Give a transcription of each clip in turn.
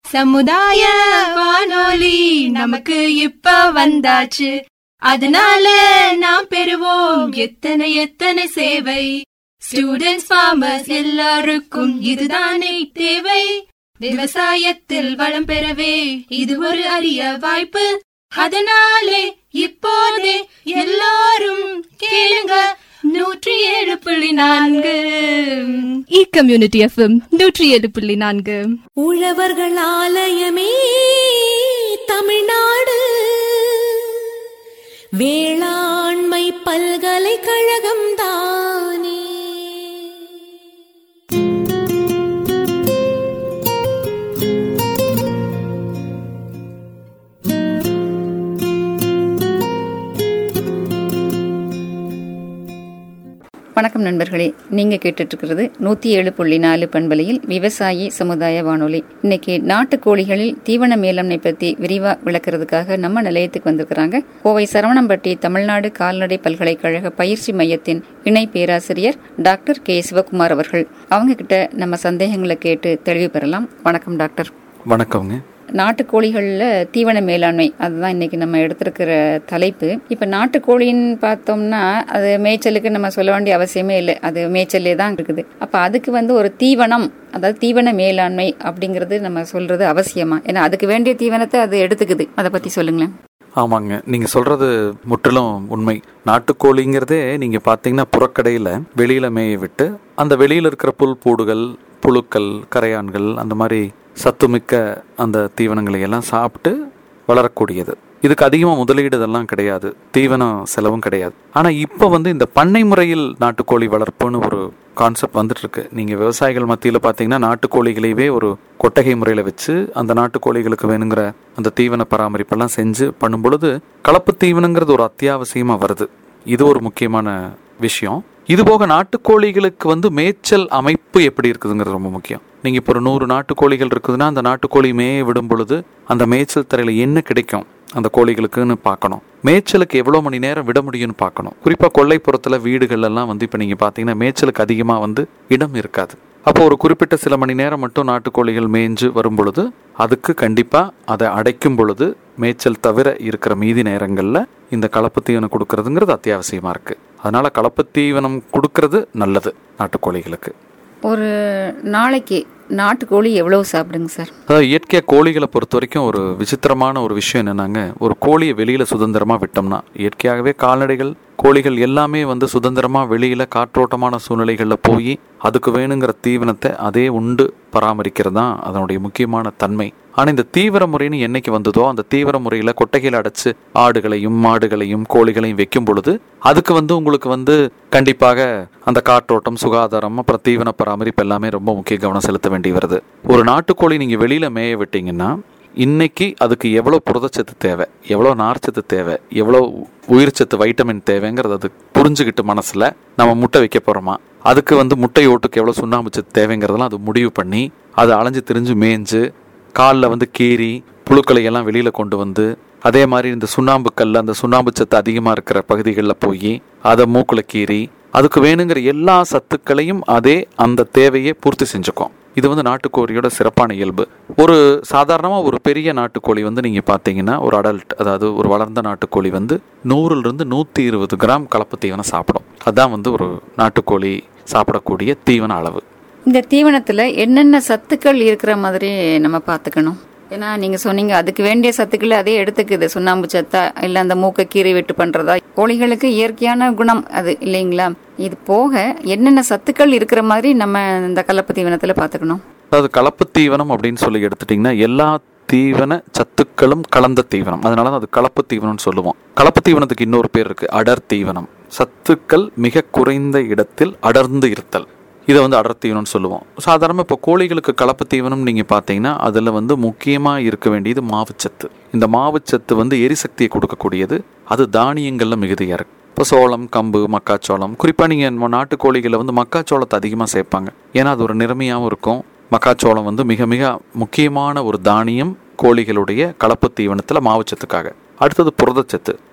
சமுதாய வானொலி நமக்கு இப்ப வந்தாச்சு அதனால நாம் பெறுவோம் எத்தனை எத்தனை சேவை ஸ்டூடெண்ட்ஸ் ஃபார்மர்ஸ் எல்லாருக்கும் இதுதானே தேவை விவசாயத்தில் வளம் பெறவே இது ஒரு அரிய வாய்ப்பு அதனாலே இப்போதே எல்லாரும் கேளுங்க நூற்றி ஏழு புள்ளி நான்கு இ கம்யூனிட்டி எஃப்எம் நூற்றி ஏழு புள்ளி நான்கு உழவர்கள் ஆலயமே தமிழ்நாடு வேளாண்மை பல்கலைக்கழகம் தானே வணக்கம் நண்பர்களே நீங்க கேட்டுட்டு இருக்கிறது நூத்தி ஏழு புள்ளி நாலு பண்பலையில் விவசாயி சமுதாய வானொலி இன்னைக்கு நாட்டுக்கோழிகளில் தீவன மேலாண்மை பத்தி விரிவா விளக்குறதுக்காக நம்ம நிலையத்துக்கு வந்திருக்கிறாங்க கோவை சரவணம்பட்டி தமிழ்நாடு கால்நடை பல்கலைக்கழக பயிற்சி மையத்தின் இணை பேராசிரியர் டாக்டர் கே சிவகுமார் அவர்கள் அவங்க கிட்ட நம்ம சந்தேகங்களை கேட்டு தெளிவு பெறலாம் வணக்கம் டாக்டர் வணக்கம்ங்க நாட்டுக்கோழிகளில் தீவன மேலாண்மை அதுதான் இன்னைக்கு நம்ம எடுத்திருக்கிற தலைப்பு இப்போ நாட்டுக்கோழின்னு பார்த்தோம்னா அது மேய்ச்சலுக்கு நம்ம சொல்ல வேண்டிய அவசியமே இல்லை அது மேய்ச்சலே தான் இருக்குது அப்போ அதுக்கு வந்து ஒரு தீவனம் அதாவது தீவன மேலாண்மை அப்படிங்கிறது நம்ம சொல்றது அவசியமா ஏன்னா அதுக்கு வேண்டிய தீவனத்தை அது எடுத்துக்குது அதை பத்தி சொல்லுங்களேன் ஆமாங்க நீங்க சொல்றது முற்றிலும் உண்மை நாட்டுக்கோழிங்கிறதே நீங்க பாத்தீங்கன்னா புறக்கடையில வெளியில மேய விட்டு அந்த வெளியில இருக்கிற புல் பூடுகள் புழுக்கள் கரையான்கள் அந்த மாதிரி சத்துமிக்க அந்த தீவனங்களை எல்லாம் சாப்பிட்டு வளரக்கூடியது இதுக்கு அதிகமாக முதலீடு இதெல்லாம் கிடையாது தீவனம் செலவும் கிடையாது ஆனால் இப்போ வந்து இந்த பண்ணை முறையில் நாட்டுக்கோழி வளர்ப்புன்னு ஒரு கான்செப்ட் வந்துட்டு இருக்கு நீங்க விவசாயிகள் மத்தியில் பார்த்தீங்கன்னா நாட்டுக்கோழிகளையவே ஒரு கொட்டகை முறையில் வச்சு அந்த நாட்டுக்கோழிகளுக்கு வேணுங்கிற அந்த தீவன பராமரிப்பெல்லாம் செஞ்சு பண்ணும் பொழுது கலப்பு தீவனங்கிறது ஒரு அத்தியாவசியமா வருது இது ஒரு முக்கியமான விஷயம் இது போக நாட்டுக்கோழிகளுக்கு வந்து மேய்ச்சல் அமைப்பு எப்படி இருக்குதுங்கிறது ரொம்ப முக்கியம் நீங்க இப்போ ஒரு நூறு நாட்டுக்கோழிகள் இருக்குதுன்னா அந்த நாட்டுக்கோழி மேய விடும் பொழுது அந்த மேய்ச்சல் தரையில என்ன கிடைக்கும் அந்த கோழிகளுக்குன்னு பார்க்கணும் மேய்ச்சலுக்கு எவ்வளோ மணி நேரம் விட முடியும்னு பார்க்கணும் குறிப்பாக கொல்லைப்புறத்தில் வீடுகள் எல்லாம் வந்து இப்போ நீங்கள் பார்த்தீங்கன்னா மேய்ச்சலுக்கு அதிகமாக வந்து இடம் இருக்காது அப்போ ஒரு குறிப்பிட்ட சில மணி நேரம் மட்டும் நாட்டுக்கோழிகள் மேய்ஞ்சு வரும் பொழுது அதுக்கு கண்டிப்பாக அதை அடைக்கும் பொழுது மேய்ச்சல் தவிர இருக்கிற மீதி நேரங்களில் இந்த கலப்பு தீவனம் கொடுக்கறதுங்கிறது அத்தியாவசியமாக இருக்குது அதனால கலப்பு தீவனம் கொடுக்கறது நல்லது நாட்டுக்கோழிகளுக்கு ஒரு நாளைக்கு நாட்டுக்கோழி எவ்வளவு சாப்பிடுங்க சார் அதாவது இயற்கையாக கோழிகளை பொறுத்த வரைக்கும் ஒரு விசித்திரமான ஒரு விஷயம் என்னன்னாங்க ஒரு கோழியை வெளியில சுதந்திரமா விட்டோம்னா இயற்கையாகவே கால்நடைகள் கோழிகள் எல்லாமே வந்து சுதந்திரமா வெளியில காற்றோட்டமான சூழ்நிலைகள்ல போய் அதுக்கு வேணுங்கிற தீவனத்தை அதே உண்டு பராமரிக்கிறது தான் அதனுடைய முக்கியமான தன்மை ஆனா இந்த தீவிர முறைன்னு என்னைக்கு வந்ததோ அந்த தீவிர முறையில கொட்டைகள் அடைச்சு ஆடுகளையும் மாடுகளையும் கோழிகளையும் வைக்கும் பொழுது அதுக்கு வந்து உங்களுக்கு வந்து கண்டிப்பாக அந்த காற்றோட்டம் சுகாதாரம் அப்புறம் தீவன பராமரிப்பு எல்லாமே ரொம்ப முக்கிய கவனம் செலுத்த வேண்டி வருது ஒரு நாட்டுக்கோழி நீங்க வெளியில மேய விட்டீங்கன்னா இன்னைக்கு அதுக்கு எவ்வளோ புரதச்சத்து தேவை எவ்வளோ நார்ச்சத்து தேவை எவ்வளோ உயிர்ச்சத்து வைட்டமின் தேவைங்கிறது அது புரிஞ்சுக்கிட்டு மனசுல நம்ம முட்டை வைக்க போறோமா அதுக்கு வந்து முட்டை ஓட்டுக்கு எவ்வளோ சுண்ணாம்பு சத்து தேவைங்கிறதெல்லாம் அது முடிவு பண்ணி அது அலைஞ்சு திரிஞ்சு மேய்ஞ்சு காலில் வந்து கீறி புழுக்களை எல்லாம் வெளியில கொண்டு வந்து அதே மாதிரி இந்த சுண்ணாம்பு கல் அந்த சுண்ணாம்பு சத்து அதிகமாக இருக்கிற பகுதிகளில் போய் அதை மூக்குல கீறி அதுக்கு வேணுங்கிற எல்லா சத்துக்களையும் அதே அந்த தேவையை பூர்த்தி செஞ்சுக்கும் இது வந்து நாட்டுக்கோழியோட சிறப்பான இயல்பு ஒரு சாதாரணமாக ஒரு பெரிய நாட்டுக்கோழி வந்து நீங்கள் பார்த்தீங்கன்னா ஒரு அடல்ட் அதாவது ஒரு வளர்ந்த நாட்டுக்கோழி வந்து நூறுலேருந்து நூற்றி இருபது கிராம் கலப்பு தீவனம் சாப்பிடும் அதான் வந்து ஒரு நாட்டுக்கோழி சாப்பிடக்கூடிய தீவன அளவு இந்த தீவனத்துல என்னென்ன சத்துக்கள் இருக்கிற மாதிரி நம்ம பார்த்துக்கணும் ஏன்னா நீங்க சொன்னீங்க அதுக்கு வேண்டிய சத்துக்களை அதே எடுத்துக்குது சுண்ணாம்பு சத்தா இல்ல அந்த மூக்க கீறி விட்டு பண்றதா கோழிகளுக்கு இயற்கையான குணம் அது இல்லைங்களா இது போக என்னென்ன சத்துக்கள் இருக்கிற மாதிரி நம்ம இந்த கலப்பு தீவனத்துல பார்த்துக்கணும் அதாவது கலப்பு தீவனம் அப்படின்னு சொல்லி எடுத்துட்டிங்கன்னா எல்லா தீவன சத்துக்களும் கலந்த தீவனம் அதனால தான் அது கலப்பு தீவனம்னு சொல்லுவோம் கலப்பு தீவனத்துக்கு இன்னொரு பேர் இருக்கு அடர் தீவனம் சத்துக்கள் மிக குறைந்த இடத்தில் அடர்ந்து இருத்தல் இதை வந்து அடர் தீவனம்னு சொல்லுவோம் சாதாரணமாக இப்போ கோழிகளுக்கு கலப்பு தீவனம் நீங்கள் பார்த்தீங்கன்னா அதில் வந்து முக்கியமாக இருக்க வேண்டியது மாவுச்சத்து இந்த மாவுச்சத்து வந்து எரிசக்தியை கொடுக்கக்கூடியது அது தானியங்களில் மிகுதியாக இருக்கு இப்போ சோளம் கம்பு மக்காச்சோளம் குறிப்பாக நீங்கள் நாட்டுக்கோழிகளில் வந்து மக்காச்சோளத்தை அதிகமாக சேர்ப்பாங்க ஏன்னா அது ஒரு நிறமையாகவும் இருக்கும் மக்காச்சோளம் வந்து மிக மிக முக்கியமான ஒரு தானியம் கோழிகளுடைய கலப்பு தீவனத்தில் மாவுச்சத்துக்காக அடுத்தது புரதச்சத்து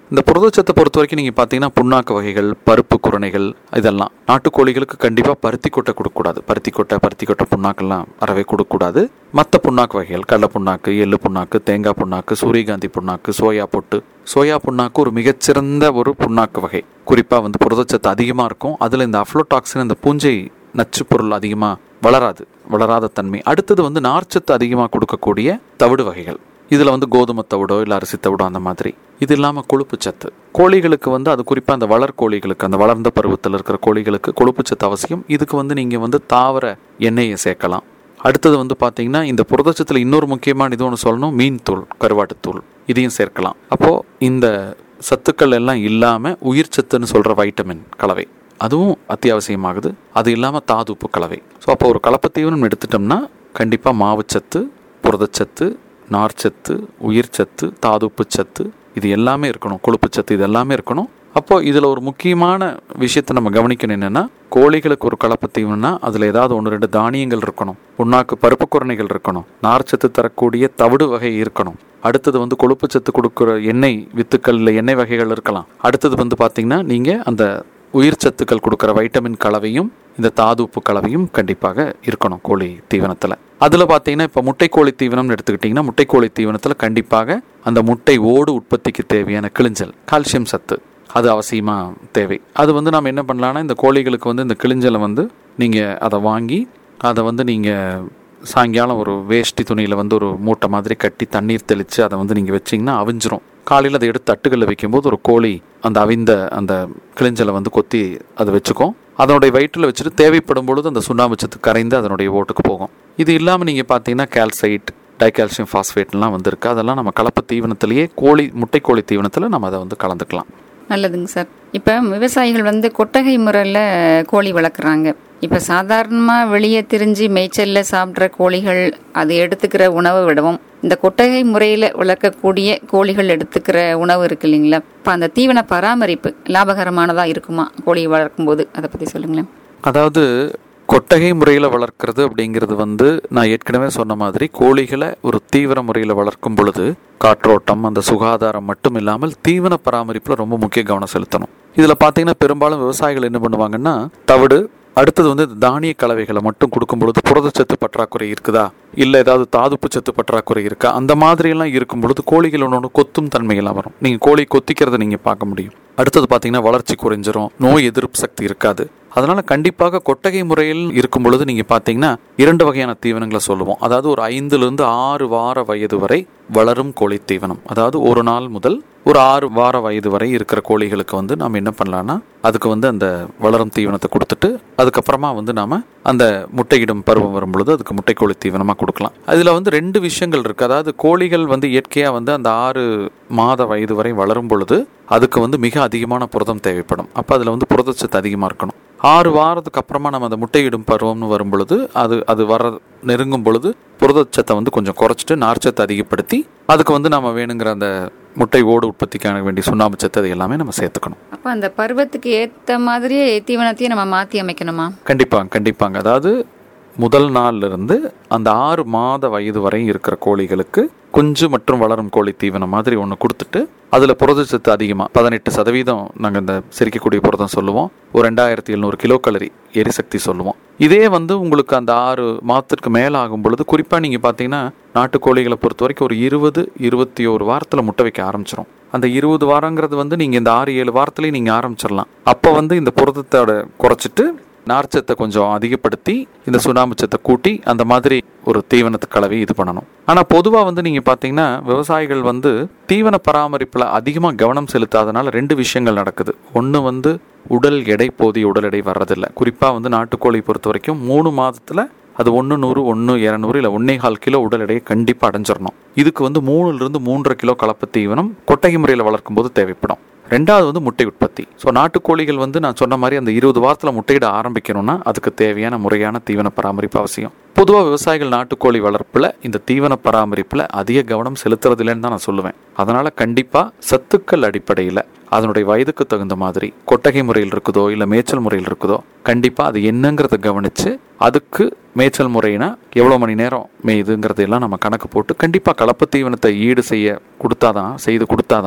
இந்த புரதச்சத்தை பொறுத்த வரைக்கும் நீங்கள் பார்த்தீங்கன்னா புண்ணாக்கு வகைகள் பருப்பு குரணைகள் இதெல்லாம் நாட்டுக்கோழிகளுக்கு கண்டிப்பாக பருத்தி கொட்டை கொடுக்கக்கூடாது பருத்தி கொட்டை பருத்தி கொட்டை புண்ணாக்கெல்லாம் அறவே கொடுக்கக்கூடாது மற்ற புண்ணாக்கு வகைகள் கடலை புண்ணாக்கு எள்ளு புண்ணாக்கு தேங்காய் புண்ணாக்கு சூரியகாந்தி புண்ணாக்கு சோயா பொட்டு சோயா புண்ணாக்கு ஒரு மிகச்சிறந்த ஒரு புண்ணாக்கு வகை குறிப்பாக வந்து புரதச்சத்து அதிகமாக இருக்கும் அதில் இந்த அஃப்ளோடாக்சின் இந்த பூஞ்சை நச்சு பொருள் அதிகமாக வளராது வளராத தன்மை அடுத்தது வந்து நார்ச்சத்து அதிகமாக கொடுக்கக்கூடிய தவிடு வகைகள் இதில் வந்து கோதுமை தவிடோ இல்லை அரிசி தவிடோ அந்த மாதிரி இது இல்லாமல் கொழுப்பு சத்து கோழிகளுக்கு வந்து அது குறிப்பாக அந்த வளர் கோழிகளுக்கு அந்த வளர்ந்த பருவத்தில் இருக்கிற கோழிகளுக்கு கொழுப்பு சத்து அவசியம் இதுக்கு வந்து நீங்கள் வந்து தாவர எண்ணெயை சேர்க்கலாம் அடுத்தது வந்து பார்த்தீங்கன்னா இந்த புரதச்சத்தில் இன்னொரு முக்கியமான இது ஒன்று சொல்லணும் மீன் தூள் கருவாட்டுத்தூள் இதையும் சேர்க்கலாம் அப்போது இந்த சத்துக்கள் எல்லாம் இல்லாமல் உயிர் சத்துன்னு சொல்கிற வைட்டமின் கலவை அதுவும் அத்தியாவசியமாகுது அது இல்லாமல் தாதுப்பு கலவை ஸோ அப்போ ஒரு கலப்பத்தீவனம் எடுத்துட்டோம்னா கண்டிப்பாக மாவுச்சத்து புரதச்சத்து நார்ச்சத்து உயிர் சத்து தாதுப்பு சத்து இது எல்லாமே இருக்கணும் கொழுப்பு சத்து இது எல்லாமே இருக்கணும் அப்போ இதில் ஒரு முக்கியமான விஷயத்தை நம்ம கவனிக்கணும் என்னென்னா கோழிகளுக்கு ஒரு கலப்பு தீவனம்னா அதில் ஏதாவது ஒன்று ரெண்டு தானியங்கள் இருக்கணும் புண்ணாக்கு பருப்பு குரணைகள் இருக்கணும் நார்ச்சத்து தரக்கூடிய தவிடு வகை இருக்கணும் அடுத்தது வந்து கொழுப்பு சத்து கொடுக்குற எண்ணெய் வித்துக்கள் இல்லை எண்ணெய் வகைகள் இருக்கலாம் அடுத்தது வந்து பார்த்தீங்கன்னா நீங்கள் அந்த உயிர் சத்துக்கள் கொடுக்குற வைட்டமின் கலவையும் இந்த தாது உப்பு கலவையும் கண்டிப்பாக இருக்கணும் கோழி தீவனத்தில் அதில் பார்த்தீங்கன்னா இப்போ முட்டைக்கோழி தீவனம்னு எடுத்துக்கிட்டிங்கன்னா முட்டைக்கோழி தீவனத்தில் கண்டிப்பாக அந்த முட்டை ஓடு உற்பத்திக்கு தேவையான கிளிஞ்சல் கால்சியம் சத்து அது அவசியமாக தேவை அது வந்து நாம் என்ன பண்ணலான்னா இந்த கோழிகளுக்கு வந்து இந்த கிளிஞ்சலை வந்து நீங்கள் அதை வாங்கி அதை வந்து நீங்கள் சாயங்காலம் ஒரு வேஷ்டி துணியில் வந்து ஒரு மூட்டை மாதிரி கட்டி தண்ணீர் தெளித்து அதை வந்து நீங்கள் வச்சிங்கன்னா அவிஞ்சிரும் காலையில் அதை எடுத்து தட்டுகளில் வைக்கும்போது ஒரு கோழி அந்த அவிந்த அந்த கிளிஞ்சலை வந்து கொத்தி அதை வச்சுக்கும் அதனுடைய வயிற்றில் வச்சுட்டு தேவைப்படும் பொழுது அந்த சுண்ணாம்பு சத்து கரைந்து அதனுடைய ஓட்டுக்கு போகும் இது இல்லாமல் நீங்கள் பார்த்தீங்கன்னா கால்சைட் டைகால்சியம் ஃபாஸ்பேட்லாம் வந்திருக்கு அதெல்லாம் நம்ம கலப்பு தீவனத்திலேயே கோழி முட்டைக்கோழி தீவனத்தில் நம்ம அதை வந்து கலந்துக்கலாம் நல்லதுங்க சார் இப்போ விவசாயிகள் வந்து கொட்டகை முறையில் கோழி வளர்க்குறாங்க இப்போ சாதாரணமாக வெளியே திரிஞ்சு மேய்ச்சலில் சாப்பிட்ற கோழிகள் அது எடுத்துக்கிற உணவை விடவும் இந்த கொட்டகை முறையில் வளர்க்கக்கூடிய கோழிகள் எடுத்துக்கிற உணவு இருக்கு இல்லைங்களா இப்போ அந்த தீவன பராமரிப்பு லாபகரமானதாக இருக்குமா கோழியை வளர்க்கும்போது அதை பற்றி சொல்லுங்களேன் அதாவது கொட்டகை முறையில் வளர்க்குறது அப்படிங்கிறது வந்து நான் ஏற்கனவே சொன்ன மாதிரி கோழிகளை ஒரு தீவிர முறையில் வளர்க்கும் பொழுது காற்றோட்டம் அந்த சுகாதாரம் மட்டும் இல்லாமல் தீவன பராமரிப்பில் ரொம்ப முக்கிய கவனம் செலுத்தணும் இதில் பார்த்தீங்கன்னா பெரும்பாலும் விவசாயிகள் என்ன பண்ணுவாங்கன்னா தவிடு அடுத்தது வந்து இந்த தானிய கலவைகளை மட்டும் கொடுக்கும் பொழுது புரதச்சத்து பற்றாக்குறை இருக்குதா இல்லை ஏதாவது தாதுப்பு சத்து பற்றாக்குறை இருக்கா அந்த மாதிரியெல்லாம் இருக்கும் பொழுது கோழிகள் ஒன்று கொத்தும் தன்மையெல்லாம் வரும் நீங்கள் கோழி கொத்திக்கிறத நீங்கள் பார்க்க முடியும் அடுத்தது பார்த்தீங்கன்னா வளர்ச்சி குறைஞ்சிரும் நோய் எதிர்ப்பு சக்தி இருக்காது அதனால கண்டிப்பாக கொட்டகை முறையில் இருக்கும் பொழுது நீங்க பாத்தீங்கன்னா இரண்டு வகையான தீவனங்களை சொல்லுவோம் அதாவது ஒரு ஐந்துல இருந்து ஆறு வார வயது வரை வளரும் கோழி தீவனம் அதாவது ஒரு நாள் முதல் ஒரு ஆறு வார வயது வரை இருக்கிற கோழிகளுக்கு வந்து நாம் என்ன பண்ணலாம்னா அதுக்கு வந்து அந்த வளரும் தீவனத்தை கொடுத்துட்டு அதுக்கப்புறமா வந்து நாம அந்த முட்டையிடும் பருவம் வரும் பொழுது அதுக்கு முட்டைக்கோழி தீவனமாக கொடுக்கலாம் அதில் வந்து ரெண்டு விஷயங்கள் இருக்கு அதாவது கோழிகள் வந்து இயற்கையாக வந்து அந்த ஆறு மாத வயது வரை வளரும் பொழுது அதுக்கு வந்து மிக அதிகமான புரதம் தேவைப்படும் அப்போ அதில் வந்து புரதச்சத்து அதிகமாக இருக்கணும் ஆறு வாரத்துக்கு அப்புறமா நம்ம அந்த முட்டையிடும் பருவம்னு வரும் பொழுது அது அது வர நெருங்கும் பொழுது புரதச்சத்தை வந்து கொஞ்சம் குறைச்சிட்டு நார்ச்சத்தை அதிகப்படுத்தி அதுக்கு வந்து நம்ம வேணுங்கிற அந்த முட்டை ஓடு உற்பத்திக்கான வேண்டிய சுண்ணாம்பு சத்து அது எல்லாமே நம்ம சேர்த்துக்கணும் அப்போ அந்த பருவத்துக்கு ஏற்ற மாதிரியே தீவனத்தையும் நம்ம மாற்றி அமைக்கணுமா கண்டிப்பாங்க கண்டிப்பாங்க அதாவது முதல் நாள்ல இருந்து அந்த ஆறு மாத வயது வரை இருக்கிற கோழிகளுக்கு குஞ்சு மற்றும் வளரும் கோழி தீவனம் மாதிரி ஒன்று கொடுத்துட்டு அதில் புரதச்சத்து அதிகமாக பதினெட்டு சதவீதம் நாங்கள் இந்த சிரிக்கக்கூடிய புரதம் சொல்லுவோம் ஒரு ரெண்டாயிரத்தி எழுநூறு கிலோ கலரி எரிசக்தி சொல்லுவோம் இதே வந்து உங்களுக்கு அந்த ஆறு மாதத்திற்கு மேலே ஆகும் பொழுது குறிப்பாக நீங்கள் பார்த்தீங்கன்னா நாட்டுக்கோழிகளை பொறுத்த வரைக்கும் ஒரு இருபது இருபத்தி ஒரு வாரத்தில் முட்டை வைக்க ஆரம்பிச்சிரும் அந்த இருபது வாரங்கிறது வந்து நீங்கள் இந்த ஆறு ஏழு வாரத்துலேயும் நீங்கள் ஆரம்பிச்சிடலாம் அப்போ வந்து இந்த புரதத்தோட குறைச்சிட்டு நார்ச்சத்தை கொஞ்சம் அதிகப்படுத்தி இந்த சுண்ணாம்பு சத்தை கூட்டி அந்த மாதிரி ஒரு தீவனத்து கலவை இது பண்ணணும் ஆனால் பொதுவாக வந்து நீங்கள் பார்த்தீங்கன்னா விவசாயிகள் வந்து தீவன பராமரிப்பில் அதிகமாக கவனம் செலுத்தாதனால ரெண்டு விஷயங்கள் நடக்குது ஒன்று வந்து உடல் எடை போதிய உடல் எடை வர்றதில்லை குறிப்பாக வந்து நாட்டுக்கோழி பொறுத்த வரைக்கும் மூணு மாதத்தில் அது ஒன்று நூறு ஒன்று இரநூறு இல்லை ஒன்னே கால் கிலோ உடல் எடையை கண்டிப்பாக அடைஞ்சிடணும் இதுக்கு வந்து மூணுலேருந்து மூன்றரை கிலோ கலப்பு தீவனம் கொட்டகை முறையில் வளர்க்கும் போது தேவைப்படும் ரெண்டாவது வந்து முட்டை உற்பத்தி ஸோ நாட்டுக்கோழிகள் வந்து நான் சொன்ன மாதிரி அந்த இருபது வாரத்தில் முட்டையிட ஆரம்பிக்கணும்னா அதுக்கு தேவையான முறையான தீவன பராமரிப்பு அவசியம் பொதுவாக விவசாயிகள் நாட்டுக்கோழி வளர்ப்பில் இந்த தீவன பராமரிப்பில் அதிக கவனம் செலுத்துறதில்லைன்னு தான் நான் சொல்லுவேன் அதனால கண்டிப்பாக சத்துக்கள் அடிப்படையில் அதனுடைய வயதுக்கு தகுந்த மாதிரி கொட்டகை முறையில் இருக்குதோ இல்லை மேய்ச்சல் முறையில் இருக்குதோ கண்டிப்பாக அது என்னங்கிறத கவனித்து அதுக்கு மேய்ச்சல் முறைனா எவ்வளோ மணி நேரம் மேயுதுங்கிறதையெல்லாம் நம்ம கணக்கு போட்டு கண்டிப்பாக கலப்பு தீவனத்தை ஈடு செய்ய கொடுத்தாதான் செய்து கொடுத்தாதான்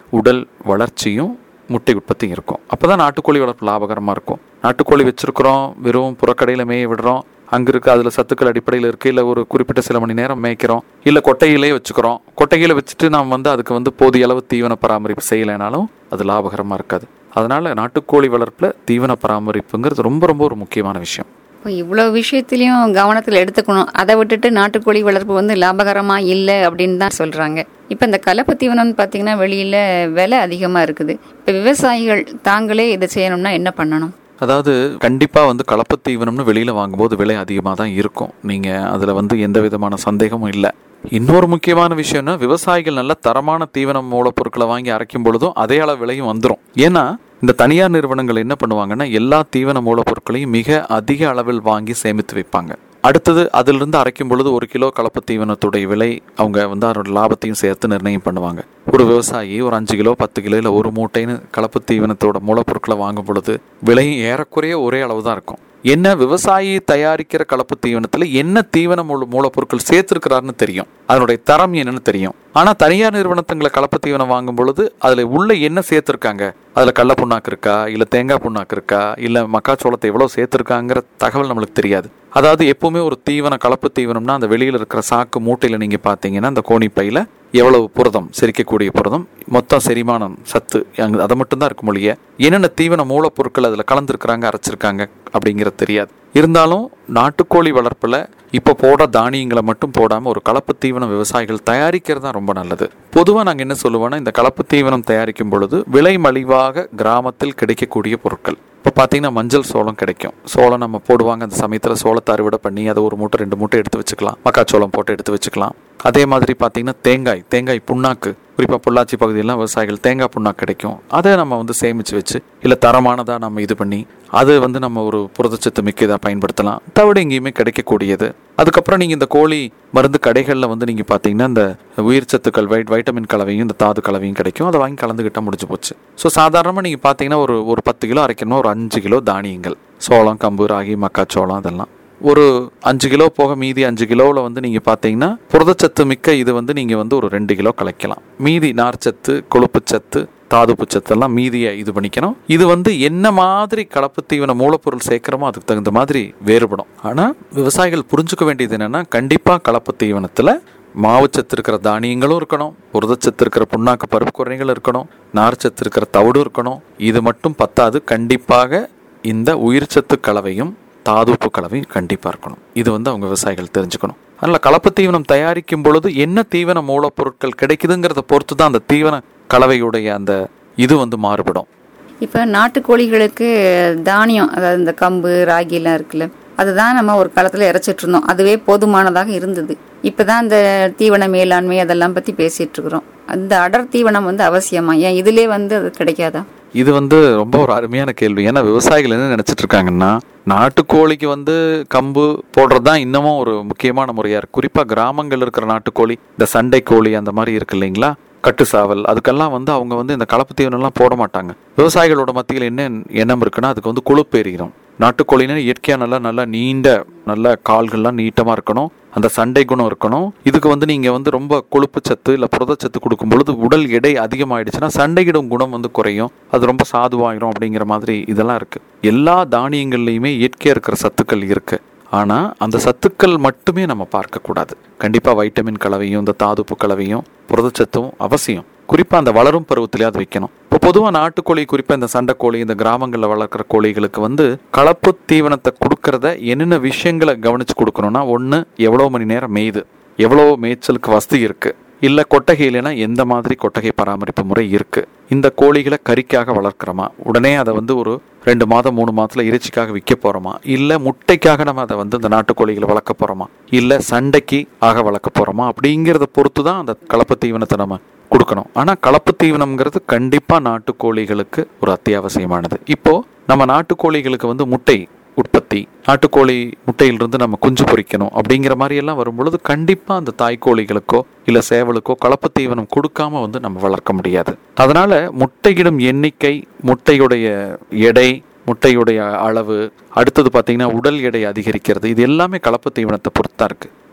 உடல் வளர்ச்சியும் முட்டை உற்பத்தியும் இருக்கும் அப்பதான் நாட்டுக்கோழி வளர்ப்பு லாபகரமா இருக்கும் நாட்டுக்கோழி வச்சிருக்கிறோம் வெறும் புறக்கடையில மேய விடுறோம் அங்க இருக்க அதுல சத்துக்கள் அடிப்படையில் இருக்கு இல்ல ஒரு குறிப்பிட்ட சில மணி நேரம் மேய்க்கிறோம் இல்ல கொட்டையிலே வச்சுக்கிறோம் கொட்டையில வச்சுட்டு நாம் வந்து அதுக்கு வந்து போதிய அளவு தீவன பராமரிப்பு செய்யலைனாலும் அது லாபகரமா இருக்காது அதனால நாட்டுக்கோழி வளர்ப்புல தீவன பராமரிப்புங்கிறது ரொம்ப ரொம்ப ஒரு முக்கியமான விஷயம் இப்போ இவ்வளோ விஷயத்துலையும் கவனத்தில் எடுத்துக்கணும் அதை விட்டுட்டு நாட்டுக்கோழி வளர்ப்பு வந்து லாபகரமாக இல்லை அப்படின்னு தான் சொல்கிறாங்க இப்போ இந்த கலப்பு தீவனம்னு பார்த்தீங்கன்னா வெளியில் விலை அதிகமாக இருக்குது இப்போ விவசாயிகள் தாங்களே இதை செய்யணும்னா என்ன பண்ணணும் அதாவது கண்டிப்பா வந்து கலப்பு தீவனம்னு வெளியில வாங்கும்போது விலை அதிகமாக தான் இருக்கும் நீங்க அதுல வந்து எந்த விதமான சந்தேகமும் இல்லை இன்னொரு முக்கியமான விஷயம்னா விவசாயிகள் நல்ல தரமான தீவன மூலப்பொருட்களை வாங்கி அரைக்கும் பொழுதும் அதே அளவு விலையும் வந்துடும் ஏன்னா இந்த தனியார் நிறுவனங்கள் என்ன பண்ணுவாங்கன்னா எல்லா தீவன மூலப்பொருட்களையும் மிக அதிக அளவில் வாங்கி சேமித்து வைப்பாங்க அடுத்தது அதிலிருந்து அரைக்கும் பொழுது ஒரு கிலோ கலப்பு தீவனத்துடைய விலை அவங்க வந்து அதோட லாபத்தையும் சேர்த்து நிர்ணயம் பண்ணுவாங்க ஒரு விவசாயி ஒரு அஞ்சு கிலோ பத்து கிலோ இல்லை ஒரு மூட்டைன்னு கலப்பு தீவனத்தோட மூலப்பொருட்களை வாங்கும் பொழுது விலையும் ஏறக்குறைய ஒரே அளவு தான் இருக்கும் என்ன விவசாயி தயாரிக்கிற கலப்பு தீவனத்துல என்ன தீவன மூல மூலப்பொருட்கள் சேர்த்திருக்கிறாருன்னு தெரியும் அதனுடைய தரம் என்னன்னு தெரியும் ஆனா தனியார் நிறுவனத்துங்களை கலப்பு தீவனம் வாங்கும் பொழுது அதுல உள்ள என்ன சேர்த்திருக்காங்க அதுல கடல புண்ணாக்கு இருக்கா இல்ல தேங்காய் புண்ணாக்கு இருக்கா இல்ல மக்காச்சோளத்தை எவ்வளவு சேர்த்திருக்காங்கிற தகவல் நம்மளுக்கு தெரியாது அதாவது எப்பவுமே ஒரு தீவன கலப்பு தீவனம்னா அந்த வெளியில இருக்கிற சாக்கு மூட்டையில நீங்க பாத்தீங்கன்னா அந்த கோணிப்பையில எவ்வளவு புரதம் செரிக்கக்கூடிய புரதம் மொத்தம் செரிமானம் சத்து அங்க அதை மட்டும்தான் இருக்க மொழிய என்னென்ன தீவன மூலப்பொருட்கள் அதுல கலந்துருக்கிறாங்க அரைச்சிருக்காங்க அப்படிங்கிறது தெரியாது இருந்தாலும் நாட்டுக்கோழி வளர்ப்புல இப்ப போடுற தானியங்களை மட்டும் போடாம ஒரு கலப்பு தீவனம் விவசாயிகள் தயாரிக்கிறது தான் ரொம்ப நல்லது பொதுவா நாங்க என்ன சொல்லுவோம்னா இந்த கலப்பு தீவனம் தயாரிக்கும் பொழுது விலை மலிவாக கிராமத்தில் கிடைக்கக்கூடிய பொருட்கள் இப்போ பார்த்தீங்கன்னா மஞ்சள் சோளம் கிடைக்கும் சோளம் நம்ம போடுவாங்க அந்த சமயத்தில் சோளத்தை அறுவடை பண்ணி அதை ஒரு மூட்டை ரெண்டு மூட்டை எடுத்து வச்சுக்கலாம் மக்காச்சோளம் போட்டு எடுத்து வச்சுக்கலாம் அதே மாதிரி பார்த்தீங்கன்னா தேங்காய் தேங்காய் புண்ணாக்கு குறிப்பாக பொள்ளாச்சி பகுதியெல்லாம் விவசாயிகள் தேங்காய் புண்ணாக்கு கிடைக்கும் அதை நம்ம வந்து சேமித்து வச்சு இல்லை தரமானதாக நம்ம இது பண்ணி அது வந்து நம்ம ஒரு புரதச்சத்து மிக்க இதாக பயன்படுத்தலாம் தவிட எங்கேயுமே கிடைக்கக்கூடியது அதுக்கப்புறம் நீங்கள் இந்த கோழி மருந்து கடைகளில் வந்து நீங்கள் பார்த்தீங்கன்னா இந்த உயிர் சத்துக்கள் வைட் வைட்டமின் கலவையும் இந்த தாது கலவையும் கிடைக்கும் அதை வாங்கி கலந்துக்கிட்டால் முடிஞ்சு போச்சு ஸோ சாதாரணமாக நீங்கள் பார்த்தீங்கன்னா ஒரு ஒரு பத்து கிலோ அரைக்கணும்னா ஒரு அஞ்சு கிலோ தானியங்கள் சோளம் கம்பு ராகி மக்காச்சோளம் அதெல்லாம் ஒரு அஞ்சு கிலோ போக மீதி அஞ்சு கிலோவில் வந்து நீங்கள் பார்த்தீங்கன்னா புரதச்சத்து மிக்க இது வந்து நீங்கள் வந்து ஒரு ரெண்டு கிலோ கலைக்கலாம் மீதி நார்ச்சத்து கொழுப்புச்சத்து தாதுப்பு சத்தெல்லாம் மீதியை இது பண்ணிக்கணும் இது வந்து என்ன மாதிரி கலப்பு தீவன மூலப்பொருள் சேர்க்கிறோமோ அதுக்கு தகுந்த மாதிரி வேறுபடும் ஆனால் விவசாயிகள் புரிஞ்சுக்க வேண்டியது என்னன்னா கண்டிப்பாக கலப்பு தீவனத்தில் மாவுச்சத்து இருக்கிற தானியங்களும் இருக்கணும் புரதச்சத்து இருக்கிற புண்ணாக்கு பருப்பு குறைகள் இருக்கணும் நார்ச்சத்து இருக்கிற தவிடும் இருக்கணும் இது மட்டும் பத்தாது கண்டிப்பாக இந்த உயிர்ச்சத்து கலவையும் தாதுப்பு கலவையும் கண்டிப்பாக இருக்கணும் இது வந்து அவங்க விவசாயிகள் தெரிஞ்சுக்கணும் அதனால் கலப்பு தீவனம் தயாரிக்கும் பொழுது என்ன தீவன மூலப்பொருட்கள் கிடைக்குதுங்கிறத பொறுத்து தான் அந்த தீவன கலவையுடைய அந்த இது வந்து மாறுபடும் இப்போ நாட்டுக்கோழிகளுக்கு தானியம் அதாவது இந்த கம்பு ராகி எல்லாம் இருக்குல்ல அதுதான் நம்ம ஒரு காலத்தில் இறைச்சிட்டு இருந்தோம் அதுவே போதுமானதாக இருந்தது இப்போதான் இந்த தீவன மேலாண்மை அதெல்லாம் பற்றி பேசிட்டு இருக்கிறோம் அந்த அடர் தீவனம் வந்து அவசியமா ஏன் இதுலயே வந்து அது கிடைக்காதா இது வந்து ரொம்ப ஒரு அருமையான கேள்வி ஏன்னா விவசாயிகள் என்ன நினைச்சிட்டு இருக்காங்கன்னா நாட்டுக்கோழிக்கு வந்து கம்பு போடுறது தான் இன்னமும் ஒரு முக்கியமான முறையா இருக்கு குறிப்பா கிராமங்கள் இருக்கிற நாட்டுக்கோழி இந்த சண்டை கோழி அந்த மாதிரி இருக்கு இல்லைங்களா கட்டு சாவல் அதுக்கெல்லாம் வந்து அவங்க வந்து இந்த கலப்பு தீவனம்லாம் போட மாட்டாங்க விவசாயிகளோட மத்தியில் என்ன எண்ணம் இருக்குன்னா அதுக்கு வந்து கொழுப்பு எறிகிறோம் நாட்டுக்கோழினா இயற்கையா நல்லா நல்லா நீண்ட நல்ல கால்கள்லாம் நீட்டமா இருக்கணும் அந்த சண்டை குணம் இருக்கணும் இதுக்கு வந்து நீங்க வந்து ரொம்ப கொழுப்பு சத்து இல்ல புரதச்சத்து கொடுக்கும் பொழுது உடல் எடை அதிகமாயிடுச்சுன்னா சண்டையிடும் குணம் வந்து குறையும் அது ரொம்ப சாதுவாயிரும் அப்படிங்கிற மாதிரி இதெல்லாம் இருக்கு எல்லா தானியங்கள்லயுமே இயற்கையா இருக்கிற சத்துக்கள் இருக்கு ஆனா அந்த சத்துக்கள் மட்டுமே நம்ம பார்க்க கூடாது கண்டிப்பா வைட்டமின் கலவையும் இந்த தாதுப்பு கலவையும் புரதச்சத்தும் அவசியம் குறிப்பா அந்த வளரும் பருவத்திலே அது வைக்கணும் இப்போ பொதுவாக நாட்டுக்கோழி குறிப்பா இந்த சண்டைக்கோழி இந்த கிராமங்களில் வளர்க்குற கோழிகளுக்கு வந்து கலப்பு தீவனத்தை கொடுக்கறத என்னென்ன விஷயங்களை கவனிச்சு கொடுக்கணும்னா ஒன்று எவ்வளோ மணி நேரம் மேய்து எவ்வளோ மேய்ச்சலுக்கு வசதி இருக்கு இல்ல கொட்டகை இல்லைன்னா எந்த மாதிரி கொட்டகை பராமரிப்பு முறை இருக்கு இந்த கோழிகளை கறிக்காக வளர்க்குறோமா உடனே அதை வந்து ஒரு ரெண்டு மாதம் மூணு மாதத்துல இறைச்சிக்காக விற்க போறோமா இல்ல முட்டைக்காக நம்ம அதை வந்து இந்த நாட்டுக்கோழிகளை வளர்க்க போறோமா இல்ல சண்டைக்கு ஆக வளர்க்க போறோமா அப்படிங்கிறத பொறுத்து தான் அந்த கலப்பு தீவனத்தை நம்ம கொடுக்கணும் ஆனா கலப்பு தீவனம்ங்கிறது கண்டிப்பா நாட்டுக்கோழிகளுக்கு ஒரு அத்தியாவசியமானது இப்போ நம்ம நாட்டுக்கோழிகளுக்கு வந்து முட்டை உற்பத்தி நாட்டுக்கோழி முட்டையிலிருந்து நம்ம குஞ்சு பொரிக்கணும் அப்படிங்கிற மாதிரி எல்லாம் வரும் பொழுது கண்டிப்பா அந்த தாய்க்கோழிகளுக்கோ இல்ல சேவலுக்கோ கலப்பு தீவனம் கொடுக்காம வந்து நம்ம வளர்க்க முடியாது அதனால முட்டையிடும் எண்ணிக்கை முட்டையுடைய எடை முட்டையுடைய அளவு அடுத்தது பார்த்தீங்கன்னா உடல் எடை அதிகரிக்கிறது இது எல்லாமே கலப்பு தீவனத்தை பொறுத்து தான் இருக்கு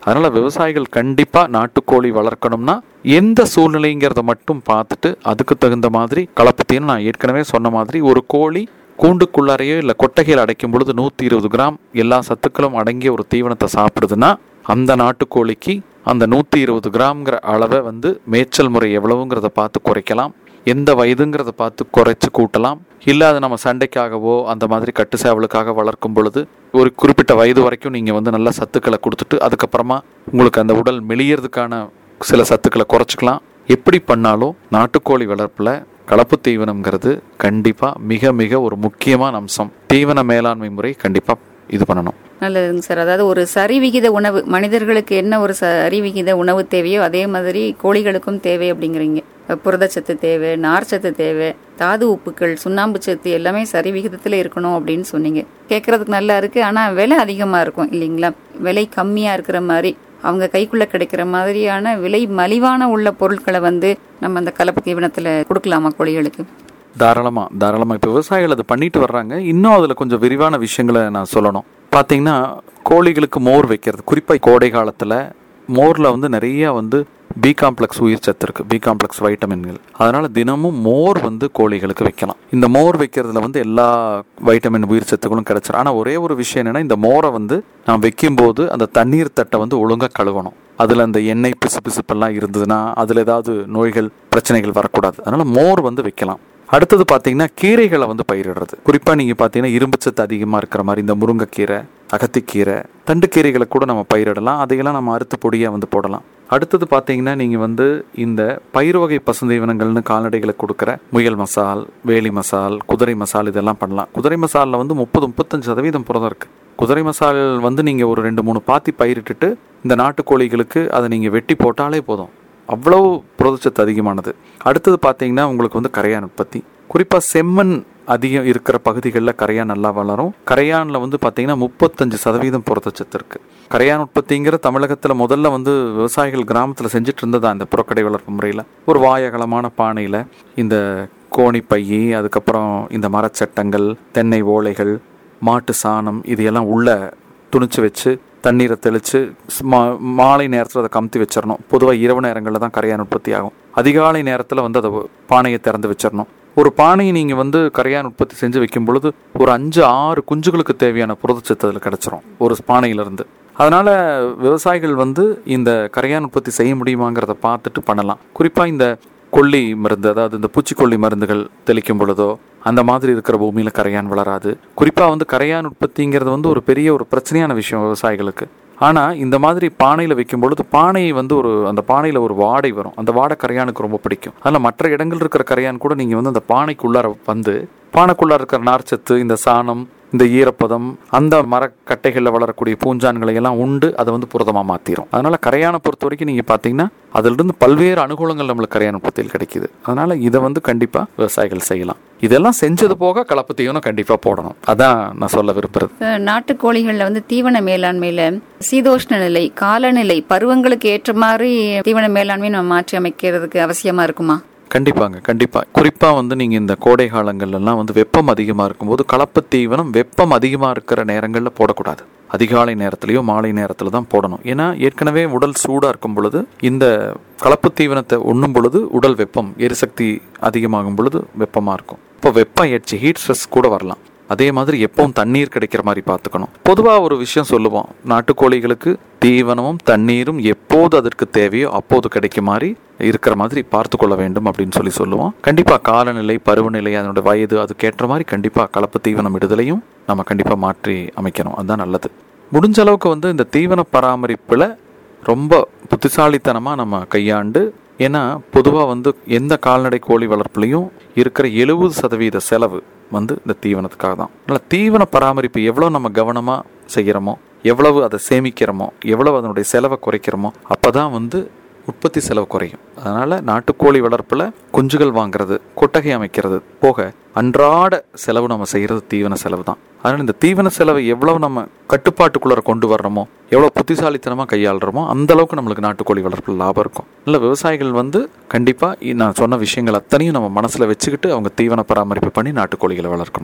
அதனால விவசாயிகள் கண்டிப்பா நாட்டுக்கோழி வளர்க்கணும்னா எந்த சூழ்நிலைங்கிறத மட்டும் பார்த்துட்டு அதுக்கு தகுந்த மாதிரி கலப்பு தீவனம் நான் ஏற்கனவே சொன்ன மாதிரி ஒரு கோழி கூண்டுக்குள்ளாரையோ இல்லை கொட்டகையில் அடைக்கும் பொழுது நூற்றி இருபது கிராம் எல்லா சத்துக்களும் அடங்கிய ஒரு தீவனத்தை சாப்பிடுதுன்னா அந்த நாட்டுக்கோழிக்கு அந்த நூற்றி இருபது கிராம்ங்கிற அளவை வந்து மேய்ச்சல் முறை எவ்வளவுங்கிறத பார்த்து குறைக்கலாம் எந்த வயதுங்கிறத பார்த்து குறைச்சு கூட்டலாம் இல்லை அது நம்ம சண்டைக்காகவோ அந்த மாதிரி கட்டு சேவலுக்காக வளர்க்கும் பொழுது ஒரு குறிப்பிட்ட வயது வரைக்கும் நீங்கள் வந்து நல்ல சத்துக்களை கொடுத்துட்டு அதுக்கப்புறமா உங்களுக்கு அந்த உடல் மெலியறதுக்கான சில சத்துக்களை குறைச்சிக்கலாம் எப்படி பண்ணாலும் நாட்டுக்கோழி வளர்ப்பில் கலப்பு தீவனம்ங்கிறது கண்டிப்பாக மிக மிக ஒரு முக்கியமான அம்சம் தீவன மேலாண்மை முறை கண்டிப்பாக இது பண்ணணும் நல்லதுங்க சார் அதாவது ஒரு சரிவிகித உணவு மனிதர்களுக்கு என்ன ஒரு சரிவிகித உணவு தேவையோ அதே மாதிரி கோழிகளுக்கும் தேவை அப்படிங்கிறீங்க புரதச்சத்து தேவை நார்ச்சத்து தேவை தாது உப்புக்கள் சுண்ணாம்பு சத்து எல்லாமே சரிவிகிதத்தில் இருக்கணும் அப்படின்னு சொன்னீங்க கேட்கறதுக்கு நல்லா இருக்கு ஆனால் விலை அதிகமாக இருக்கும் இல்லைங்களா விலை கம்மியாக இருக்கிற மாதிரி அவங்க கைக்குள்ள கிடைக்கிற மாதிரியான விலை மலிவான உள்ள பொருட்களை வந்து நம்ம அந்த கலப்பு தீவனத்தில் கொடுக்கலாமா கோழிகளுக்கு தாராளமாக தாராளமாக இப்போ விவசாயிகள் அதை பண்ணிட்டு வர்றாங்க இன்னும் அதில் கொஞ்சம் விரிவான விஷயங்களை நான் சொல்லணும் பார்த்தீங்கன்னா கோழிகளுக்கு மோர் வைக்கிறது குறிப்பாக கோடை காலத்தில் மோரில் வந்து நிறைய வந்து பி காம்ப்ளெக்ஸ் உயிர் சத்து இருக்கு பி காம்ப்ளெக்ஸ் வைட்டமின்கள் அதனால தினமும் மோர் வந்து கோழிகளுக்கு வைக்கலாம் இந்த மோர் வைக்கிறதுல வந்து எல்லா வைட்டமின் உயிர் சத்துக்களும் கிடைச்சிடும் ஆனால் ஒரே ஒரு விஷயம் என்னன்னா இந்த மோரை வந்து நான் வைக்கும்போது அந்த தண்ணீர் தட்டை வந்து ஒழுங்காக கழுவணும் அதில் அந்த எண்ணெய் பிசு பிசுப்பெல்லாம் இருந்ததுன்னா அதில் ஏதாவது நோய்கள் பிரச்சனைகள் வரக்கூடாது அதனால மோர் வந்து வைக்கலாம் அடுத்தது பார்த்தீங்கன்னா கீரைகளை வந்து பயிரிடுறது குறிப்பாக நீங்கள் பார்த்தீங்கன்னா இரும்பு சத்து அதிகமாக இருக்கிற மாதிரி இந்த முருங்கைக்கீரை அகத்திக்கீரை தண்டு கீரைகளை கூட நம்ம பயிரிடலாம் அதையெல்லாம் நம்ம அறுத்து பொடியாக வந்து போடலாம் அடுத்தது பார்த்தீங்கன்னா நீங்கள் வந்து இந்த பயிர் வகை பசுந்தீவனங்கள்னு கால்நடைகளுக்கு கொடுக்குற முயல் மசால் வேலி மசால் குதிரை மசால் இதெல்லாம் பண்ணலாம் குதிரை மசாலில் வந்து முப்பது முப்பத்தஞ்சு சதவீதம் புரதம் இருக்குது குதிரை மசால் வந்து நீங்கள் ஒரு ரெண்டு மூணு பாத்தி பயிரிட்டுட்டு இந்த நாட்டுக்கோழிகளுக்கு அதை நீங்கள் வெட்டி போட்டாலே போதும் அவ்வளவு புரதச்சத்து அதிகமானது அடுத்தது பார்த்தீங்கன்னா உங்களுக்கு வந்து கரையான் உற்பத்தி குறிப்பாக செம்மண் அதிகம் இருக்கிற பகுதிகளில் கரையான் நல்லா வளரும் கரையானில் வந்து பார்த்தீங்கன்னா முப்பத்தஞ்சு சதவீதம் புரதச்சத்து இருக்கு கரையான் உற்பத்திங்கிற தமிழகத்தில் முதல்ல வந்து விவசாயிகள் கிராமத்தில் செஞ்சுட்டு இருந்ததா இந்த புறக்கடை வளர்ப்பு முறையில் ஒரு வாயகலமான பானையில் இந்த கோணிப்பையி அதுக்கப்புறம் இந்த மரச்சட்டங்கள் தென்னை ஓலைகள் மாட்டு சாணம் இது எல்லாம் உள்ள துணிச்சு வச்சு தண்ணீரை தெளித்து மா மாலை நேரத்தில் அதை கமுத்தி வச்சிடணும் பொதுவாக இரவு நேரங்களில் தான் கரையான் உற்பத்தி ஆகும் அதிகாலை நேரத்தில் வந்து அதை பானையை திறந்து வச்சிடணும் ஒரு பானையை நீங்கள் வந்து கரையான் உற்பத்தி செஞ்சு வைக்கும் பொழுது ஒரு அஞ்சு ஆறு குஞ்சுகளுக்கு தேவையான புரதச்சத்து அதில் கிடச்சிரும் ஒரு பானையிலிருந்து அதனால் விவசாயிகள் வந்து இந்த கரையான் உற்பத்தி செய்ய முடியுமாங்கிறத பார்த்துட்டு பண்ணலாம் குறிப்பாக இந்த கொல்லி மருந்து அதாவது இந்த பூச்சிக்கொல்லி மருந்துகள் தெளிக்கும் பொழுதோ அந்த மாதிரி இருக்கிற பூமியில கரையான் வளராது குறிப்பா வந்து கரையான் உற்பத்திங்கிறது வந்து ஒரு பெரிய ஒரு பிரச்சனையான விஷயம் விவசாயிகளுக்கு ஆனா இந்த மாதிரி பானையில வைக்கும் பொழுது பானை வந்து ஒரு அந்த பானையில ஒரு வாடை வரும் அந்த வாடை கரையானுக்கு ரொம்ப பிடிக்கும் அதனால மற்ற இடங்கள் இருக்கிற கரையான் கூட நீங்க வந்து அந்த பானைக்குள்ளார வந்து பானைக்குள்ளார இருக்கிற நார்ச்சத்து இந்த சாணம் இந்த ஈரப்பதம் அந்த மரக்கட்டைகளில் வளரக்கூடிய பூஞ்சான்களை எல்லாம் உண்டு அதை வந்து புரதமாக மாற்றிடும் அதனால கரையானை பொறுத்த வரைக்கும் நீங்கள் பார்த்தீங்கன்னா அதிலிருந்து பல்வேறு அனுகூலங்கள் நம்மளுக்கு கரையான உற்பத்தியில் கிடைக்குது அதனால இதை வந்து கண்டிப்பாக விவசாயிகள் செய்யலாம் இதெல்லாம் செஞ்சது போக கலப்பு தீவனம் கண்டிப்பாக போடணும் அதான் நான் சொல்ல விரும்புறது நாட்டுக்கோழிகளில் வந்து தீவன மேலாண்மையில சீதோஷ்ண நிலை காலநிலை பருவங்களுக்கு ஏற்ற மாதிரி தீவன மேலாண்மை நம்ம மாற்றி அமைக்கிறதுக்கு அவசியமா இருக்குமா கண்டிப்பாங்க கண்டிப்பா குறிப்பா வந்து நீங்க இந்த கோடை காலங்கள்ல எல்லாம் வந்து வெப்பம் அதிகமா இருக்கும்போது கலப்பு தீவனம் வெப்பம் அதிகமா இருக்கிற நேரங்கள்ல போடக்கூடாது அதிகாலை நேரத்திலயோ மாலை நேரத்துல தான் போடணும் ஏன்னா ஏற்கனவே உடல் சூடா இருக்கும் பொழுது இந்த கலப்பு தீவனத்தை உண்ணும் பொழுது உடல் வெப்பம் எரிசக்தி அதிகமாகும் பொழுது வெப்பமா இருக்கும் இப்போ வெப்பம் ஏற்றி ஹீட் ஸ்ட்ரெஸ் கூட வரலாம் அதே மாதிரி எப்பவும் தண்ணீர் கிடைக்கிற மாதிரி பார்த்துக்கணும் பொதுவாக ஒரு விஷயம் சொல்லுவோம் நாட்டுக்கோழிகளுக்கு தீவனமும் தண்ணீரும் எப்போது அதற்கு தேவையோ அப்போது கிடைக்கும் மாதிரி இருக்கிற மாதிரி பார்த்து கொள்ள வேண்டும் அப்படின்னு சொல்லி சொல்லுவோம் கண்டிப்பாக காலநிலை பருவநிலை அதனோட வயது அதுக்கேற்ற மாதிரி கண்டிப்பாக கலப்பு தீவனம் இடுதலையும் நம்ம கண்டிப்பாக மாற்றி அமைக்கணும் அதுதான் நல்லது முடிஞ்ச அளவுக்கு வந்து இந்த தீவன பராமரிப்பில் ரொம்ப புத்திசாலித்தனமாக நம்ம கையாண்டு ஏன்னா பொதுவாக வந்து எந்த கால்நடை கோழி வளர்ப்புலையும் இருக்கிற எழுபது சதவீத செலவு வந்து இந்த தீவனத்துக்காக தான் அதனால் தீவன பராமரிப்பு எவ்வளோ நம்ம கவனமாக செய்கிறோமோ எவ்வளவு அதை சேமிக்கிறோமோ எவ்வளவு அதனுடைய செலவை குறைக்கிறோமோ அப்போ தான் வந்து உற்பத்தி செலவு குறையும் அதனால நாட்டுக்கோழி வளர்ப்புல குஞ்சுகள் வாங்குறது கொட்டகை அமைக்கிறது போக அன்றாட செலவு நம்ம செய்யறது தீவன செலவு தான் அதனால இந்த தீவன செலவை எவ்வளவு நம்ம கட்டுப்பாட்டுக்குள்ளார கொண்டு வர்றோமோ எவ்வளவு புத்திசாலித்தனமா கையாளுறோமோ அந்த அளவுக்கு நம்மளுக்கு நாட்டுக்கோழி வளர்ப்புல லாபம் இருக்கும் இல்ல விவசாயிகள் வந்து கண்டிப்பா இ- நான் சொன்ன விஷயங்கள் அத்தனையும் நம்ம மனசுல வச்சுக்கிட்டு அவங்க தீவன பராமரிப்பு பண்ணி நாட்டுக்கோழிகளை வளர்க்கணும்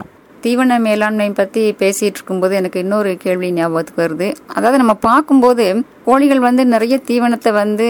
தீவன மேலாண்மை பத்தி பேசிட்டு இருக்கும்போது எனக்கு இன்னொரு கேள்வி ஞாபகத்துக்கு வருது அதாவது நம்ம பார்க்கும்போது கோழிகள் வந்து நிறைய தீவனத்தை வந்து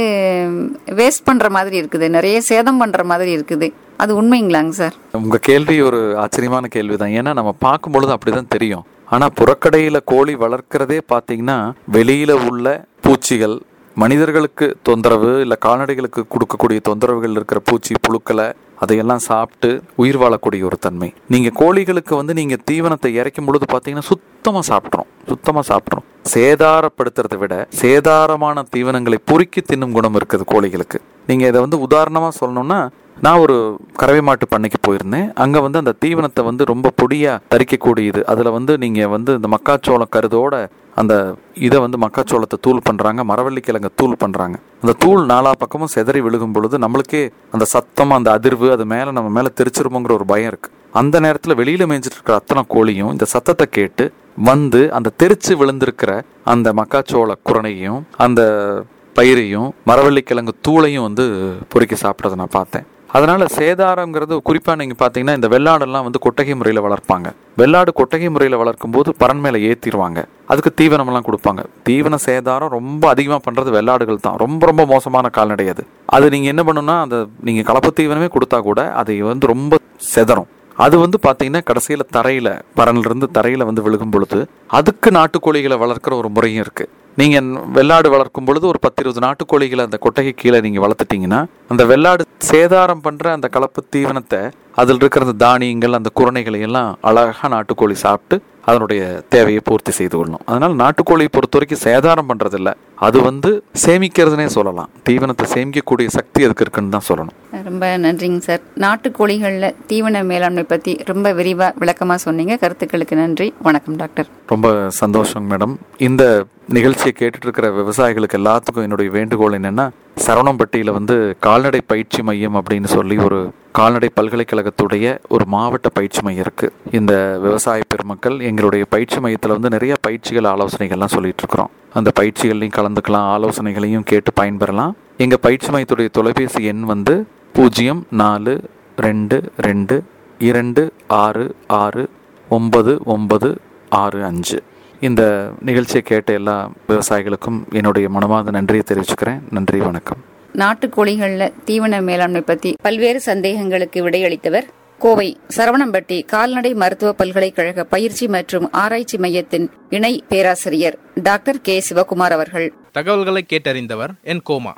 வேஸ்ட் பண்ற மாதிரி இருக்குது நிறைய சேதம் பண்ற மாதிரி இருக்குது அது உண்மைங்களாங்க சார் உங்க கேள்வி ஒரு ஆச்சரியமான கேள்விதான் ஏன்னா நம்ம பார்க்கும் பொழுது அப்படிதான் தெரியும் ஆனா புறக்கடையில கோழி வளர்க்கிறதே பாத்தீங்கன்னா வெளியில உள்ள பூச்சிகள் மனிதர்களுக்கு தொந்தரவு இல்ல கால்நடைகளுக்கு கொடுக்கக்கூடிய தொந்தரவுகள் இருக்கிற பூச்சி புழுக்களை அதையெல்லாம் சாப்பிட்டு உயிர் வாழக்கூடிய ஒரு தன்மை நீங்க கோழிகளுக்கு வந்து நீங்க தீவனத்தை இறைக்கும் பொழுது பாத்தீங்கன்னா சுத்தமா சாப்பிட்றோம் சுத்தமா சாப்பிட்றோம் சேதாரப்படுத்துறதை விட சேதாரமான தீவனங்களை பொறுக்கி தின்னும் குணம் இருக்குது கோழிகளுக்கு நீங்க இதை வந்து உதாரணமா சொல்லணும்னா நான் ஒரு கறவை மாட்டு பண்ணைக்கு போயிருந்தேன் அங்க வந்து அந்த தீவனத்தை வந்து ரொம்ப பொடியா தரிக்கக்கூடியது அதுல வந்து நீங்க வந்து இந்த மக்காச்சோளம் கருதோட அந்த இதை வந்து மக்காச்சோளத்தை தூள் பண்றாங்க மரவள்ளி கிழங்க தூள் பண்றாங்க அந்த தூள் நாலா பக்கமும் செதறி விழுகும் பொழுது நம்மளுக்கே அந்த சத்தம் அந்த அதிர்வு அது மேல நம்ம மேல தெரிச்சிருமோங்கிற ஒரு பயம் இருக்கு அந்த நேரத்துல வெளியில மேய்ஞ்சிட்டு இருக்கிற அத்தனை கோழியும் இந்த சத்தத்தை கேட்டு வந்து அந்த தெரிச்சு விழுந்திருக்கிற அந்த மக்காச்சோள குரணையும் அந்த பயிரையும் மரவள்ளி கிழங்கு தூளையும் வந்து பொறுக்கி சாப்பிட்றத நான் பார்த்தேன் அதனால சேதாரங்கிறது குறிப்பா நீங்க பாத்தீங்கன்னா இந்த வெள்ளாடெல்லாம் வந்து கொட்டகை முறையில வளர்ப்பாங்க வெள்ளாடு கொட்டகை முறையில வளர்க்கும் போது பரன் மேல ஏத்திடுவாங்க அதுக்கு தீவனம் எல்லாம் கொடுப்பாங்க தீவன சேதாரம் ரொம்ப அதிகமா பண்றது வெள்ளாடுகள் தான் ரொம்ப ரொம்ப மோசமான கால்நடை அது அது நீங்க என்ன பண்ணணும்னா அந்த நீங்க கலப்பு தீவனமே கொடுத்தா கூட அதை வந்து ரொம்ப செதறும் அது வந்து பாத்தீங்கன்னா கடைசியில தரையில பரன்ல இருந்து தரையில வந்து விழுகும் பொழுது அதுக்கு நாட்டுக்கோழிகளை வளர்க்குற ஒரு முறையும் இருக்கு நீங்க வெள்ளாடு வளர்க்கும் பொழுது ஒரு பத்து இருபது நாட்டுக்கோழிகளை அந்த கொட்டகை கீழே நீங்க வளர்த்துட்டீங்கன்னா அந்த வெள்ளாடு சேதாரம் பண்ற அந்த கலப்பு தீவனத்தை அதில் இருக்கிற அந்த தானியங்கள் அந்த குரணைகளை எல்லாம் அழகா நாட்டுக்கோழி சாப்பிட்டு அதனுடைய தேவையை பூர்த்தி செய்து கொள்ளணும் அதனால நாட்டுக்கோழியை பொறுத்த வரைக்கும் சேதாரம் பண்றதில்ல அது வந்து சேமிக்கிறதுனே சொல்லலாம் தீவனத்தை சேமிக்கக்கூடிய சக்தி அதுக்கு இருக்குன்னு தான் சொல்லணும் ரொம்ப நன்றிங்க சார் நாட்டுக்கோழிகளில் தீவன மேலாண்மை பத்தி ரொம்ப விரிவா விளக்கமா சொன்னீங்க கருத்துக்களுக்கு நன்றி வணக்கம் டாக்டர் ரொம்ப சந்தோஷம் மேடம் இந்த நிகழ்ச்சியை கேட்டுட்டு இருக்கிற விவசாயிகளுக்கு எல்லாத்துக்கும் என்னுடைய வேண்டுகோள் என்னன்னா சரவணம்பட்டியில வந்து கால்நடை பயிற்சி மையம் அப்படின்னு சொல்லி ஒரு கால்நடை பல்கலைக்கழகத்துடைய ஒரு மாவட்ட பயிற்சி மையம் இருக்கு இந்த விவசாய பெருமக்கள் எங்களுடைய பயிற்சி மையத்தில் வந்து நிறைய பயிற்சிகள் ஆலோசனைகள்லாம் சொல்லிட்டு இருக்கிறோம் அந்த பயிற்சிகள்லையும் கலந்துக்கலாம் ஆலோசனைகளையும் கேட்டு பயன்பெறலாம் எங்க பயிற்சி மையத்துடைய தொலைபேசி எண் வந்து பூஜ்ஜியம் நாலு ரெண்டு ரெண்டு இரண்டு ஆறு ஆறு ஒன்பது ஒன்பது ஆறு அஞ்சு இந்த நிகழ்ச்சியை கேட்ட எல்லா விவசாயிகளுக்கும் என்னுடைய மனமார்ந்த நன்றியை தெரிவிச்சுக்கிறேன் நன்றி வணக்கம் நாட்டுக்கோழிகளில் தீவன மேலாண்மை பத்தி பல்வேறு சந்தேகங்களுக்கு விடையளித்தவர் கோவை சரவணம்பட்டி கால்நடை மருத்துவ பல்கலைக்கழக பயிற்சி மற்றும் ஆராய்ச்சி மையத்தின் இணை பேராசிரியர் டாக்டர் கே சிவகுமார் அவர்கள் தகவல்களை கேட்டறிந்தவர் என் கோமா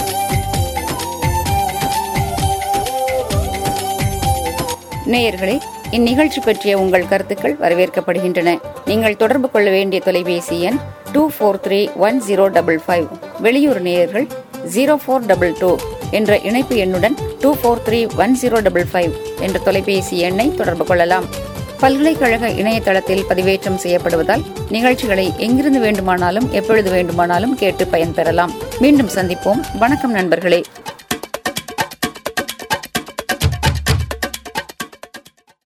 நேயர்களே இந்நிகழ்ச்சி பற்றிய உங்கள் கருத்துக்கள் வரவேற்கப்படுகின்றன நீங்கள் தொடர்பு கொள்ள வேண்டிய தொலைபேசி எண் two four three one zero double five வெளியூர் நேயர்கள் ஜீரோ ஃபோர் டபுள் டூ என்ற இணைப்பு எண்ணுடன் two four three one zero double five என்ற தொலைபேசி எண்ணை தொடர்பு கொள்ளலாம் பல்கலைக்கழக இணையதளத்தில் பதிவேற்றம் செய்யப்படுவதால் நிகழ்ச்சிகளை எங்கிருந்து வேண்டுமானாலும் எப்பொழுது வேண்டுமானாலும் கேட்டு பயன்பெறலாம் மீண்டும் சந்திப்போம் வணக்கம் நண்பர்களே